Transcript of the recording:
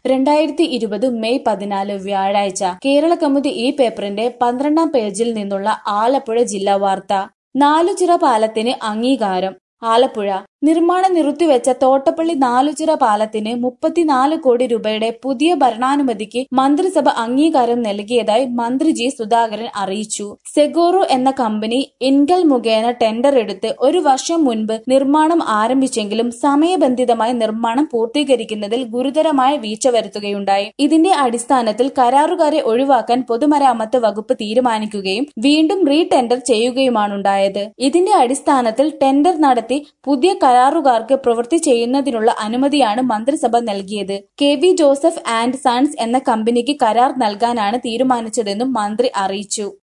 രണ്ടായിരത്തി ഇരുപത് മെയ് പതിനാല് വ്യാഴാഴ്ച കേരള കൗമുദി ഈ പേപ്പറിന്റെ പന്ത്രണ്ടാം പേജിൽ നിന്നുള്ള ആലപ്പുഴ ജില്ലാ വാർത്ത നാലുചിറ പാലത്തിന് അംഗീകാരം ആലപ്പുഴ നിർമ്മാണം നിർത്തിവെച്ച തോട്ടപ്പള്ളി നാലുചിറ പാലത്തിന് മുപ്പത്തിനാല് കോടി രൂപയുടെ പുതിയ ഭരണാനുമതിക്ക് മന്ത്രിസഭ അംഗീകാരം നൽകിയതായി മന്ത്രി ജി സുധാകരൻ അറിയിച്ചു സെഗോറോ എന്ന കമ്പനി ഇൻഗൽ മുഖേന ടെൻഡർ എടുത്ത് ഒരു വർഷം മുൻപ് നിർമ്മാണം ആരംഭിച്ചെങ്കിലും സമയബന്ധിതമായി നിർമ്മാണം പൂർത്തീകരിക്കുന്നതിൽ ഗുരുതരമായ വീഴ്ച വരുത്തുകയുണ്ടായി ഇതിന്റെ അടിസ്ഥാനത്തിൽ കരാറുകാരെ ഒഴിവാക്കാൻ പൊതുമരാമത്ത് വകുപ്പ് തീരുമാനിക്കുകയും വീണ്ടും റീ ടെൻഡർ ചെയ്യുകയുമാണുണ്ടായത് ഇതിന്റെ അടിസ്ഥാനത്തിൽ ടെൻഡർ നടത്തി പുതിയ കരാറുകാർക്ക് പ്രവൃത്തി ചെയ്യുന്നതിനുള്ള അനുമതിയാണ് മന്ത്രിസഭ നൽകിയത് K V Joseph and Sons എന്ന കമ്പനിക്ക് കരാർ നൽകാനാണ് തീരുമാനിച്ചതെന്നും മന്ത്രി അറിയിച്ചു